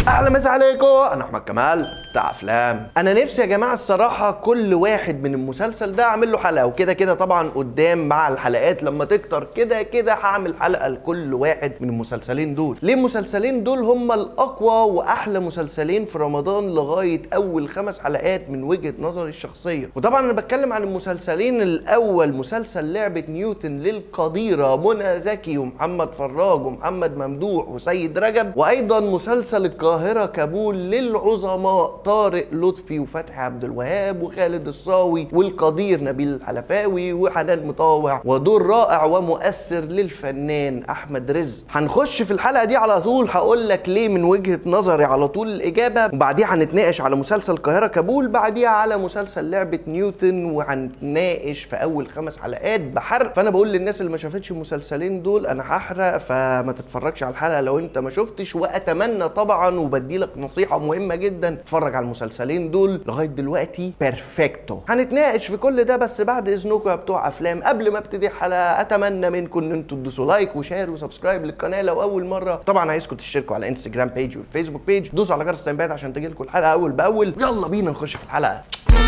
اهلا مسا عليكم انا احمد كمال بتاع افلام انا نفسي يا جماعه الصراحه كل واحد من المسلسل ده اعمل له حلقه وكده كده طبعا قدام مع الحلقات لما تكتر كده كده هعمل حلقه لكل واحد من المسلسلين دول ليه المسلسلين دول هم الاقوى واحلى مسلسلين في رمضان لغايه اول خمس حلقات من وجهه نظري الشخصيه وطبعا انا بتكلم عن المسلسلين الاول مسلسل لعبه نيوتن للقديره منى زكي ومحمد فراج ومحمد ممدوح وسيد رجب وايضا مسلسل القاهره كابول للعظماء طارق لطفي وفتحي عبد الوهاب وخالد الصاوي والقدير نبيل الحلفاوي وحنان مطاوع ودور رائع ومؤثر للفنان احمد رزق هنخش في الحلقه دي على طول هقول لك ليه من وجهه نظري على طول الاجابه وبعديها هنتناقش على مسلسل القاهره كابول بعديها على مسلسل لعبه نيوتن وهنتناقش في اول خمس حلقات بحرق فانا بقول للناس اللي ما شافتش المسلسلين دول انا هحرق فما تتفرجش على الحلقه لو انت ما شفتش واتمنى طبعا وبدي لك نصيحه مهمه جدا اتفرج على المسلسلين دول لغايه دلوقتي بيرفكتو هنتناقش في كل ده بس بعد اذنكم يا بتوع افلام قبل ما ابتدي الحلقه اتمنى منكم ان انتوا تدوسوا لايك وشير وسبسكرايب للقناه لو اول مره طبعا عايزكم تشتركوا على انستجرام بيج والفيسبوك بيج دوسوا على جرس التنبيهات عشان تجيلكم الحلقه اول باول يلا بينا نخش في الحلقه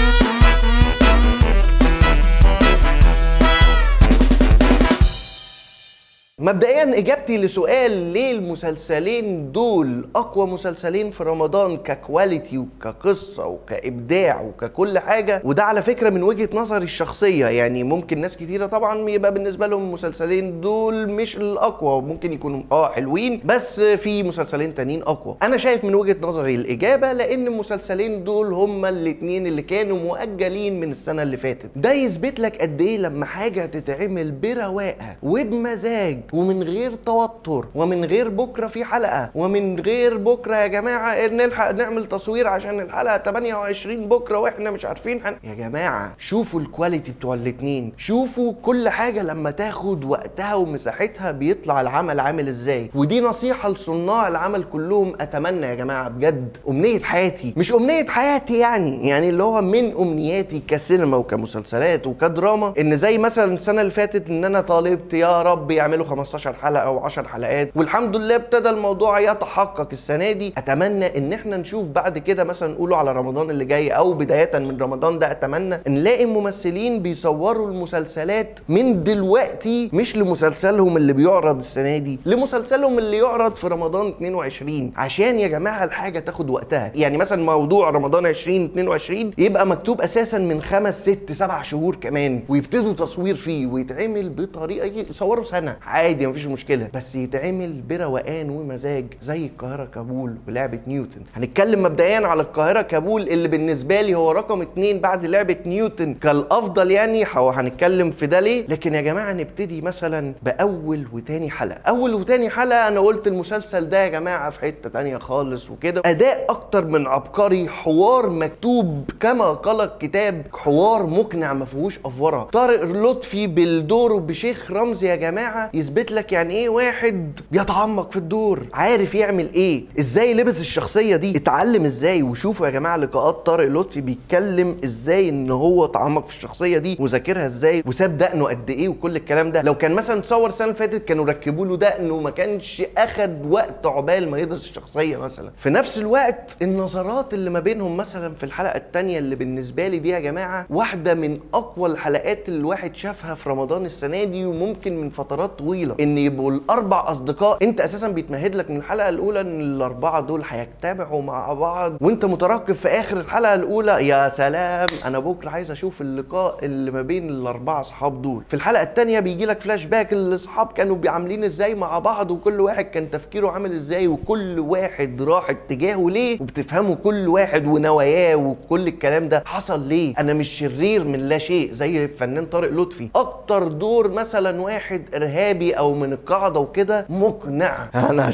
مبدئيا اجابتي لسؤال ليه المسلسلين دول اقوى مسلسلين في رمضان ككواليتي وكقصه وكابداع وككل حاجه وده على فكره من وجهه نظري الشخصيه يعني ممكن ناس كتيره طبعا يبقى بالنسبه لهم المسلسلين دول مش الاقوى ممكن يكونوا اه حلوين بس في مسلسلين تانيين اقوى انا شايف من وجهه نظري الاجابه لان المسلسلين دول هما الاتنين اللي كانوا مؤجلين من السنه اللي فاتت ده يثبت لك قد ايه لما حاجه تتعمل برواقه وبمزاج ومن غير توتر ومن غير بكره في حلقه ومن غير بكره يا جماعه نلحق نعمل تصوير عشان الحلقه 28 بكره واحنا مش عارفين حن... يا جماعه شوفوا الكواليتي بتوع الاتنين شوفوا كل حاجه لما تاخد وقتها ومساحتها بيطلع العمل عامل ازاي ودي نصيحه لصناع العمل كلهم اتمنى يا جماعه بجد امنيه حياتي مش امنيه حياتي يعني يعني اللي هو من امنياتي كسينما وكمسلسلات وكدراما ان زي مثلا السنه اللي فاتت ان انا طالبت يا رب يعملوا 15 حلقه او 10 حلقات والحمد لله ابتدى الموضوع يتحقق السنه دي اتمنى ان احنا نشوف بعد كده مثلا نقوله على رمضان اللي جاي او بدايه من رمضان ده اتمنى نلاقي ممثلين بيصوروا المسلسلات من دلوقتي مش لمسلسلهم اللي بيعرض السنه دي لمسلسلهم اللي يعرض في رمضان 22 عشان يا جماعه الحاجه تاخد وقتها يعني مثلا موضوع رمضان 2022 يبقى مكتوب اساسا من خمس ست سبع شهور كمان ويبتدوا تصوير فيه ويتعمل بطريقه يصوروا سنه عادي مفيش مشكله بس يتعمل بروقان ومزاج زي القاهره كابول ولعبه نيوتن هنتكلم مبدئيا على القاهره كابول اللي بالنسبه لي هو رقم اتنين بعد لعبه نيوتن كالافضل يعني هو هنتكلم في ده ليه لكن يا جماعه نبتدي مثلا باول وتاني حلقه اول وتاني حلقه انا قلت المسلسل ده يا جماعه في حته تانية خالص وكده اداء اكتر من عبقري حوار مكتوب كما قال الكتاب حوار مقنع ما فيهوش افوره طارق لطفي بالدور بشيخ رمزي يا جماعه يثبت لك يعني ايه واحد بيتعمق في الدور عارف يعمل ايه ازاي لبس الشخصيه دي اتعلم ازاي وشوفوا يا جماعه لقاءات طارق لطفي بيتكلم ازاي ان هو اتعمق في الشخصيه دي وذاكرها ازاي وساب دقنه قد ايه وكل الكلام ده لو كان مثلا تصور السنه اللي فاتت كانوا ركبوا له دقن وما كانش اخد وقت عقبال ما يدرس الشخصيه مثلا في نفس الوقت النظرات اللي ما بينهم مثلا في الحلقه الثانيه اللي بالنسبه لي دي يا جماعه واحده من اقوى الحلقات اللي الواحد شافها في رمضان السنه دي وممكن من فترات طويله ان يبقوا الاربع اصدقاء انت اساسا بيتمهد لك من الحلقه الاولى ان الاربعه دول هيجتمعوا مع بعض وانت مترقب في اخر الحلقه الاولى يا سلام انا بكره عايز اشوف اللقاء اللي ما بين الاربعه اصحاب دول في الحلقه الثانيه بيجي لك فلاش باك الاصحاب كانوا بيعاملين ازاي مع بعض وكل واحد كان تفكيره عامل ازاي وكل واحد راح اتجاهه ليه وبتفهموا كل واحد ونواياه وكل الكلام ده حصل ليه انا مش شرير من لا شيء زي الفنان طارق لطفي اكتر دور مثلا واحد ارهابي او من القاعده وكده مقنع انا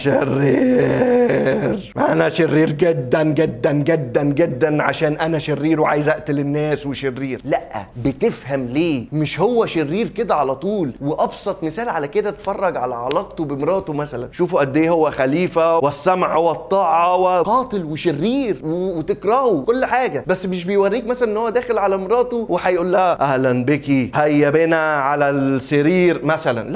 شرير انا شرير جدا جدا جدا جدا عشان انا شرير وعايز اقتل الناس وشرير لا بتفهم ليه مش هو شرير كده على طول وابسط مثال على كده اتفرج على علاقته بمراته مثلا شوفوا قد ايه هو خليفه والسمع والطاعه وقاتل وشرير و- وتكرهه كل حاجه بس مش بيوريك مثلا ان هو داخل على مراته وهيقول لها اهلا بك هيا بنا على السرير مثلا لا ايه ده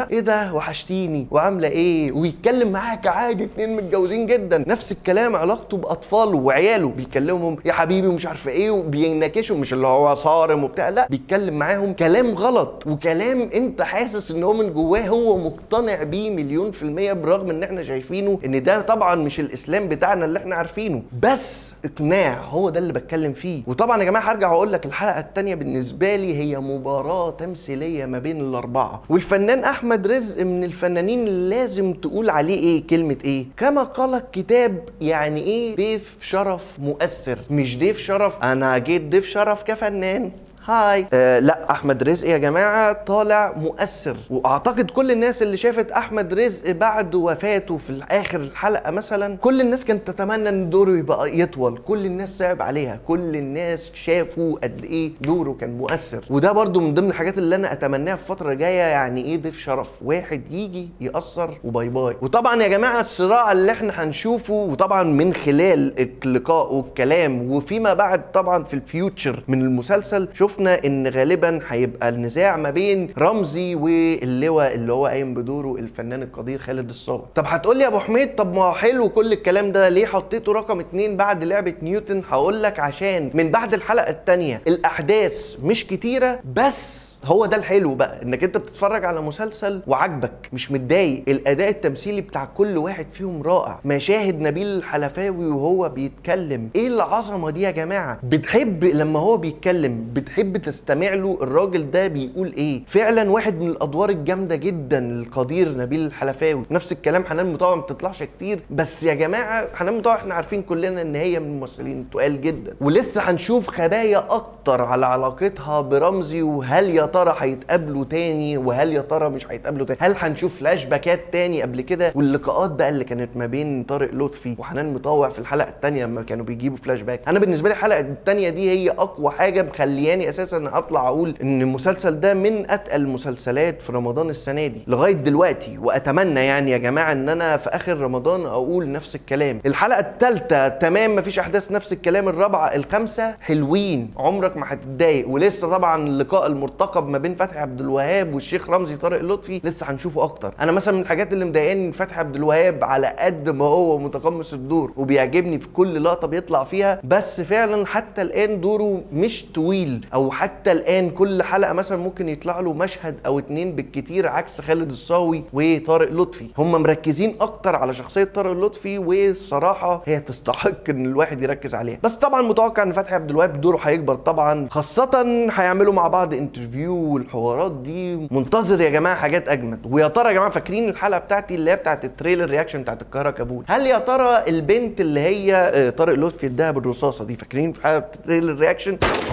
ها وحشتيني وعامله ايه ويتكلم معاها كعادي اتنين متجوزين جدا نفس الكلام علاقته باطفاله وعياله بيكلمهم يا حبيبي ومش عارفه ايه وبينكشوا مش اللي هو صارم وبتاع لا بيتكلم معاهم كلام غلط وكلام انت حاسس ان هو من جواه هو مقتنع بيه مليون في المية برغم ان احنا شايفينه ان ده طبعا مش الاسلام بتاعنا اللي احنا عارفينه بس اقناع هو ده اللي بتكلم فيه وطبعا يا جماعه هرجع واقول لك الحلقه الثانيه بالنسبه لي هي مباراه تمثيليه ما بين الاربعه والفنان احمد رزق من الفنانين اللي لازم تقول عليه ايه كلمه ايه كما قال الكتاب يعني ايه ضيف شرف مؤثر مش ضيف شرف انا جيت ضيف شرف كفنان هاي آه لا احمد رزق يا جماعه طالع مؤثر واعتقد كل الناس اللي شافت احمد رزق بعد وفاته في اخر الحلقه مثلا كل الناس كانت تتمنى ان دوره يبقى يطول كل الناس صعب عليها كل الناس شافوا قد ايه دوره كان مؤثر وده برضو من ضمن الحاجات اللي انا اتمناها في الفتره الجايه يعني ايه ضيف شرف واحد يجي ياثر وباي باي وطبعا يا جماعه الصراع اللي احنا هنشوفه وطبعا من خلال اللقاء والكلام وفيما بعد طبعا في الفيوتشر من المسلسل شفنا ان غالبا هيبقى النزاع ما بين رمزي واللواء اللي هو قايم بدوره الفنان القدير خالد الصاوي طب هتقول لي يا ابو حميد طب ما هو حلو كل الكلام ده ليه حطيته رقم اتنين بعد لعبه نيوتن هقول لك عشان من بعد الحلقه الثانيه الاحداث مش كتيره بس هو ده الحلو بقى انك انت بتتفرج على مسلسل وعاجبك مش متضايق الاداء التمثيلي بتاع كل واحد فيهم رائع مشاهد نبيل الحلفاوي وهو بيتكلم ايه العظمه دي يا جماعه بتحب لما هو بيتكلم بتحب تستمع له الراجل ده بيقول ايه فعلا واحد من الادوار الجامده جدا القدير نبيل الحلفاوي نفس الكلام حنان مطاوع ما بتطلعش كتير بس يا جماعه حنان مطاوع احنا عارفين كلنا ان هي من الممثلين تقال جدا ولسه هنشوف خبايا اكتر على علاقتها برمزي وهل يا ترى هيتقابلوا تاني وهل يا ترى مش هيتقابلوا تاني هل هنشوف فلاش باكات تاني قبل كده واللقاءات بقى اللي كانت ما بين طارق لطفي وحنان مطاوع في الحلقه الثانيه لما كانوا بيجيبوا فلاش باك انا بالنسبه لي الحلقه الثانيه دي هي اقوى حاجه مخلياني اساسا اطلع اقول ان المسلسل ده من اتقل المسلسلات في رمضان السنه دي لغايه دلوقتي واتمنى يعني يا جماعه ان انا في اخر رمضان اقول نفس الكلام الحلقه الثالثه تمام مفيش احداث نفس الكلام الرابعه الخامسه حلوين عمرك ما هتتضايق ولسه طبعا اللقاء المرتقب ما بين فتحي عبد الوهاب والشيخ رمزي طارق لطفي لسه هنشوفه اكتر انا مثلا من الحاجات اللي مضايقاني ان فتحي عبد الوهاب على قد ما هو متقمص الدور وبيعجبني في كل لقطه بيطلع فيها بس فعلا حتى الان دوره مش طويل او حتى الان كل حلقه مثلا ممكن يطلع له مشهد او اتنين بالكتير عكس خالد الصاوي وطارق لطفي هم مركزين اكتر على شخصيه طارق لطفي والصراحه هي تستحق ان الواحد يركز عليها بس طبعا متوقع ان فتحي عبد الوهاب دوره هيكبر طبعا خاصه هيعملوا مع بعض انترفيو والحوارات دي منتظر يا جماعه حاجات اجمد ويا ترى يا جماعه فاكرين الحلقه بتاعتي اللي هي بتاعت التريلر رياكشن بتاعت القاهره كابول هل يا ترى البنت اللي هي آه، طارق لطفي اداها بالرصاصه دي فاكرين في حلقه التريلر رياكشن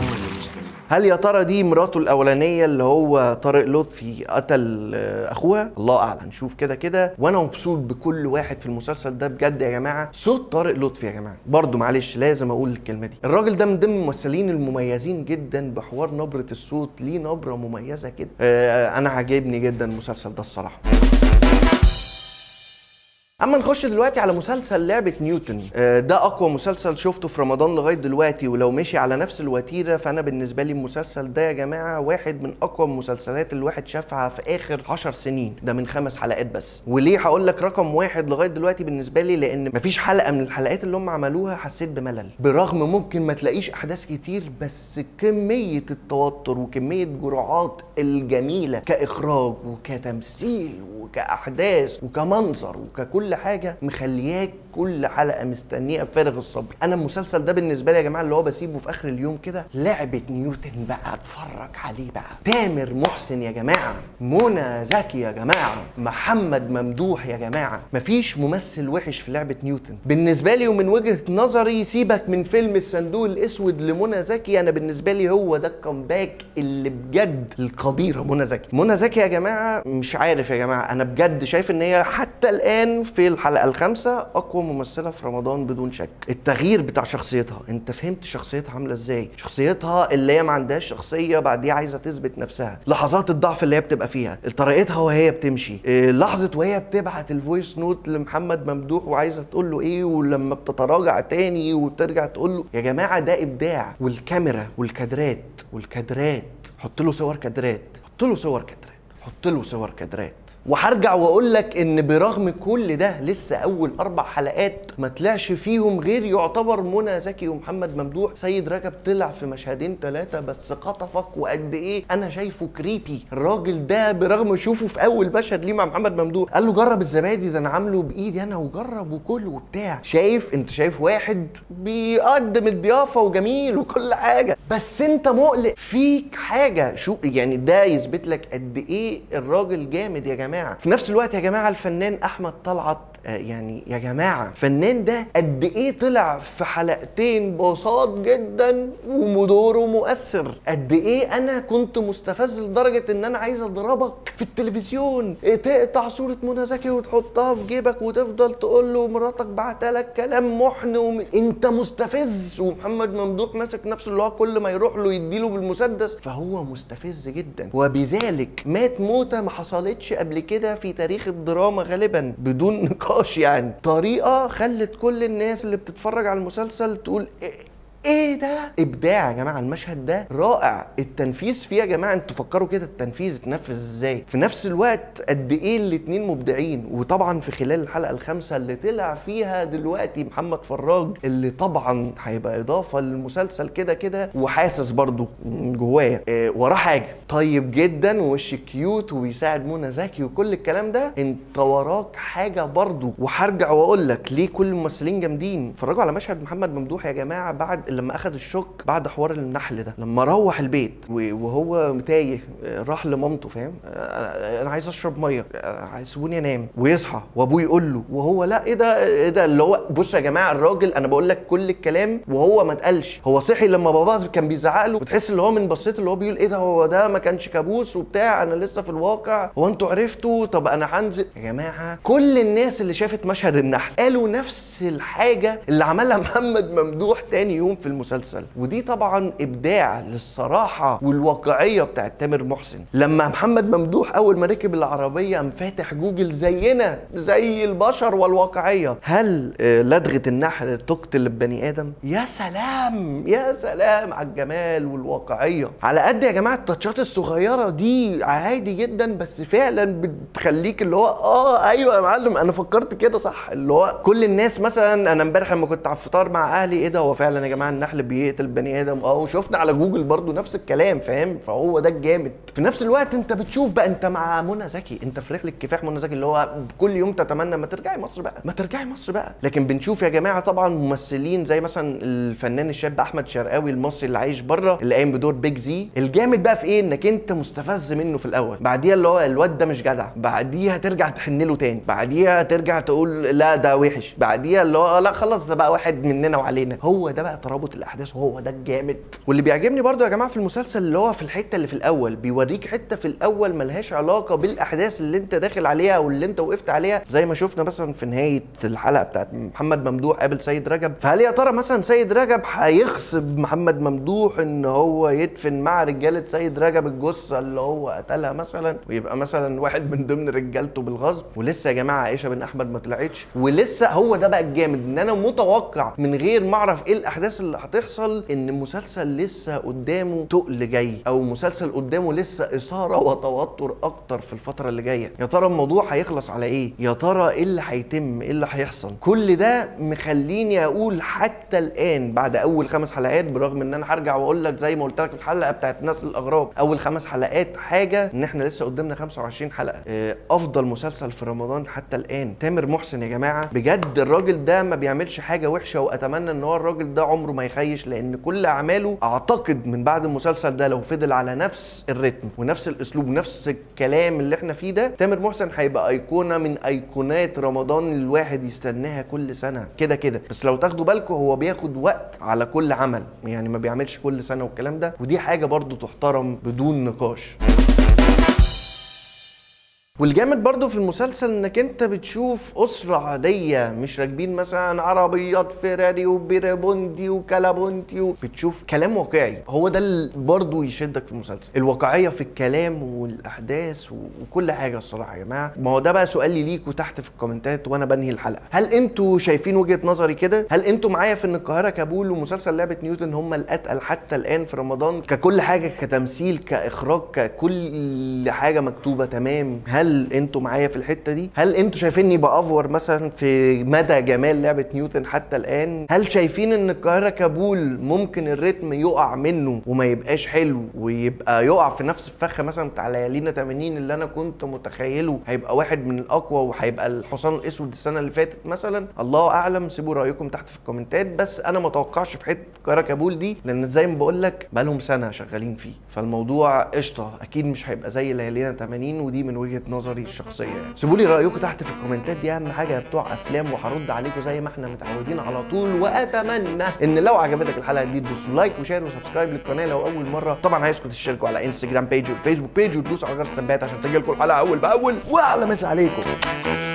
هل يا ترى دي مراته الاولانيه اللي هو طارق لطفي قتل آه، اخوها الله اعلم هنشوف كده كده وانا مبسوط بكل واحد في المسلسل ده بجد يا جماعه صوت طارق لطفي يا جماعه برضو معلش لازم اقول الكلمه دي الراجل ده من ضمن الممثلين المميزين جدا بحوار نبره الصوت ليه نبره مميزه كده آه، انا عاجبني جدا المسلسل ده الصراحه اما نخش دلوقتي على مسلسل لعبه نيوتن آه، ده اقوى مسلسل شفته في رمضان لغايه دلوقتي ولو مشي على نفس الوتيره فانا بالنسبه لي المسلسل ده يا جماعه واحد من اقوى المسلسلات اللي الواحد شافها في اخر 10 سنين ده من خمس حلقات بس وليه هقول لك رقم واحد لغايه دلوقتي بالنسبه لي لان مفيش حلقه من الحلقات اللي هم عملوها حسيت بملل برغم ممكن ما تلاقيش احداث كتير بس كميه التوتر وكميه جرعات الجميله كاخراج وكتمثيل وكاحداث وكمنظر وككل حاجه مخلياك كل حلقه مستنيه بفارغ الصبر انا المسلسل ده بالنسبه لي يا جماعه اللي هو بسيبه في اخر اليوم كده لعبه نيوتن بقى اتفرج عليه بقى تامر محسن يا جماعه منى زكي يا جماعه محمد ممدوح يا جماعه مفيش ممثل وحش في لعبه نيوتن بالنسبه لي ومن وجهه نظري سيبك من فيلم الصندوق الاسود لمنى زكي انا بالنسبه لي هو ده الكومباك اللي بجد القديره منى زكي منى زكي يا جماعه مش عارف يا جماعه انا بجد شايف ان هي حتى الان في الحلقه الخامسه اقوى ممثله في رمضان بدون شك التغيير بتاع شخصيتها انت فهمت شخصيتها عامله ازاي شخصيتها اللي هي ما عندهاش شخصيه بعديها عايزه تثبت نفسها لحظات الضعف اللي هي بتبقى فيها طريقتها وهي بتمشي إيه، لحظه وهي بتبعت الفويس نوت لمحمد ممدوح وعايزه تقول له ايه ولما بتتراجع تاني وترجع تقول له يا جماعه ده ابداع والكاميرا والكادرات والكادرات حط له صور كادرات حط له صور كادرات حط له صور كادرات وهرجع واقول لك ان برغم كل ده لسه اول اربع حلقات ما طلعش فيهم غير يعتبر منى زكي ومحمد ممدوح سيد رجب طلع في مشهدين ثلاثه بس خطفك وقد ايه انا شايفه كريبي الراجل ده برغم شوفه في اول مشهد ليه مع محمد ممدوح قال له جرب الزبادي ده انا عامله بايدي انا وجرب وكل وبتاع شايف انت شايف واحد بيقدم الضيافه وجميل وكل حاجه بس انت مقلق فيك حاجه شو يعني ده يثبت لك قد ايه الراجل جامد يا جماعه في نفس الوقت يا جماعه الفنان احمد طلعت آه، يعني يا جماعه الفنان ده قد ايه طلع في حلقتين بساط جدا ودوره مؤثر قد ايه انا كنت مستفز لدرجه ان انا عايز اضربك في التلفزيون إيه، تقطع صوره منى زكي وتحطها في جيبك وتفضل تقول له مراتك بعتلك كلام محن وم... انت مستفز ومحمد ممدوح ماسك نفسه اللي هو كل ما يروح له يديله بالمسدس فهو مستفز جدا وبذلك مات موتة ما حصلتش قبل كده في تاريخ الدراما غالبا بدون نقاش يعني طريقة خلت كل الناس اللي بتتفرج على المسلسل تقول إيه ايه ده ابداع يا جماعه المشهد ده رائع التنفيذ فيه يا جماعه انتوا فكروا كده التنفيذ اتنفذ ازاي في نفس الوقت قد ايه الاتنين مبدعين وطبعا في خلال الحلقه الخامسه اللي طلع فيها دلوقتي محمد فراج اللي طبعا هيبقى اضافه للمسلسل كده كده وحاسس برضو من جوايا إيه وراه حاجه طيب جدا ووش كيوت وبيساعد منى زكي وكل الكلام ده انت وراك حاجه برضو وهرجع واقول لك ليه كل الممثلين جامدين اتفرجوا على مشهد محمد ممدوح يا جماعه بعد لما اخذ الشوك بعد حوار النحل ده لما روح البيت و- وهو تايه راح لمامته فاهم انا أنا عايز اشرب ميه هيسيبوني انام ويصحى وابوه يقول له وهو لا ايه ده ايه ده اللي هو بص يا جماعه الراجل انا بقول لك كل الكلام وهو ما اتقالش هو صحي لما باباه كان بيزعق له وتحس اللي هو من بصيت اللي هو بيقول ايه ده هو ده ما كانش كابوس وبتاع انا لسه في الواقع هو انتوا عرفتوا طب انا هنزل يا جماعه كل الناس اللي شافت مشهد النحل قالوا نفس الحاجه اللي عملها محمد ممدوح تاني يوم في المسلسل ودي طبعا ابداع للصراحه والواقعيه بتاعت تامر محسن لما محمد ممدوح اول ما ركب العربيه قام فاتح جوجل زينا زي البشر والواقعيه هل آه، لدغه النحل تقتل البني ادم يا سلام يا سلام على الجمال والواقعيه على قد يا جماعه التاتشات الصغيره دي عادي جدا بس فعلا بتخليك اللي هو اه ايوه يا معلم انا فكرت كده صح اللي هو كل الناس مثلا انا امبارح لما كنت على الفطار مع اهلي ايه ده هو فعلا يا جماعه النحل بيقتل بني ادم اه وشفنا على جوجل برضو نفس الكلام فاهم فهو ده الجامد في نفس الوقت انت بتشوف بقى انت مع منى زكي انت في رحله كفاح منى زكي اللي هو كل يوم تتمنى ما ترجعي مصر بقى ما ترجعي مصر بقى لكن بنشوف يا جماعه طبعا ممثلين زي مثلا الفنان الشاب احمد شرقاوي المصري اللي عايش بره اللي قايم بدور بيج زي الجامد بقى في ايه انك انت مستفز منه في الاول بعديها اللي هو الواد ده مش جدع بعديها ترجع تحن له تاني بعديها ترجع تقول لا ده وحش بعديها اللي هو لا خلاص ده بقى واحد مننا وعلينا هو ده بقى ترابط الاحداث وهو ده الجامد واللي بيعجبني برضو يا جماعه في المسلسل اللي هو في الحته اللي في الاول بيوريك حته في الاول ملهاش علاقه بالاحداث اللي انت داخل عليها او اللي انت وقفت عليها زي ما شفنا مثلا في نهايه الحلقه بتاعت محمد ممدوح قابل سيد رجب فهل يا ترى مثلا سيد رجب هيغصب محمد ممدوح ان هو يدفن مع رجاله سيد رجب الجثه اللي هو قتلها مثلا ويبقى مثلا واحد من ضمن رجالته بالغصب ولسه يا جماعه عائشه بن احمد ما طلعتش ولسه هو ده بقى الجامد ان انا متوقع من غير ما اعرف ايه الاحداث اللي هتحصل ان المسلسل لسه قدامه تقل جاي او مسلسل قدامه لسه اثاره وتوتر اكتر في الفتره اللي جايه يا ترى الموضوع هيخلص على ايه يا ترى ايه اللي هيتم ايه اللي هيحصل كل ده مخليني اقول حتى الان بعد اول خمس حلقات برغم ان انا هرجع واقول لك زي ما قلت لك في الحلقه بتاعت نسل الاغراب اول خمس حلقات حاجه ان احنا لسه قدامنا 25 حلقه آه، افضل مسلسل في رمضان حتى الان تامر محسن يا جماعه بجد الراجل ده ما بيعملش حاجه وحشه واتمنى ان هو الراجل ده عمره ما يخيش لان كل اعماله اعتقد من بعد المسلسل ده لو فضل على نفس الريتم ونفس الاسلوب ونفس الكلام اللي احنا فيه ده تامر محسن هيبقى ايقونه من ايقونات رمضان اللي الواحد يستناها كل سنه كده كده بس لو تاخدوا بالكم هو بياخد وقت على كل عمل يعني ما بيعملش كل سنه والكلام ده ودي حاجه برضو تحترم بدون نقاش والجامد برضو في المسلسل انك انت بتشوف اسرة عادية مش راكبين مثلا عربيات فيراري وبيرابوندي وكالابونتي و... بتشوف كلام واقعي هو ده اللي برضو يشدك في المسلسل الواقعية في الكلام والاحداث و... وكل حاجة الصراحة يا جماعة ما هو ده بقى سؤالي ليكوا تحت في الكومنتات وانا بنهي الحلقة هل انتوا شايفين وجهة نظري كده هل انتوا معايا في ان القاهرة كابول ومسلسل لعبة نيوتن هم الاتقل حتى الان في رمضان ككل حاجة كتمثيل كاخراج ككل حاجة مكتوبة تمام هل هل انتوا معايا في الحته دي هل انتوا شايفيني بافور مثلا في مدى جمال لعبه نيوتن حتى الان هل شايفين ان القاهره كابول ممكن الريتم يقع منه وما يبقاش حلو ويبقى يقع في نفس الفخ مثلا بتاع ليالينا 80 اللي انا كنت متخيله هيبقى واحد من الاقوى وهيبقى الحصان الاسود السنه اللي فاتت مثلا الله اعلم سيبوا رايكم تحت في الكومنتات بس انا ما اتوقعش في حته القاهره كابول دي لان زي ما بقول لك بقالهم سنه شغالين فيه فالموضوع قشطه اكيد مش هيبقى زي ليالينا 80 ودي من وجهه نظري الشخصيه يعني سيبوا لي رايكم تحت في الكومنتات دي اهم حاجه يا بتوع افلام وهرد عليكم زي ما احنا متعودين على طول واتمنى ان لو عجبتك الحلقه دي تدوسوا لايك وشير وسبسكرايب للقناه لو اول مره طبعا عايزكم تشتركوا على انستجرام بيج وفيسبوك بيج وتدوسوا على جرس التنبيهات عشان تجيلكم الحلقه اول باول واعلى مسا عليكم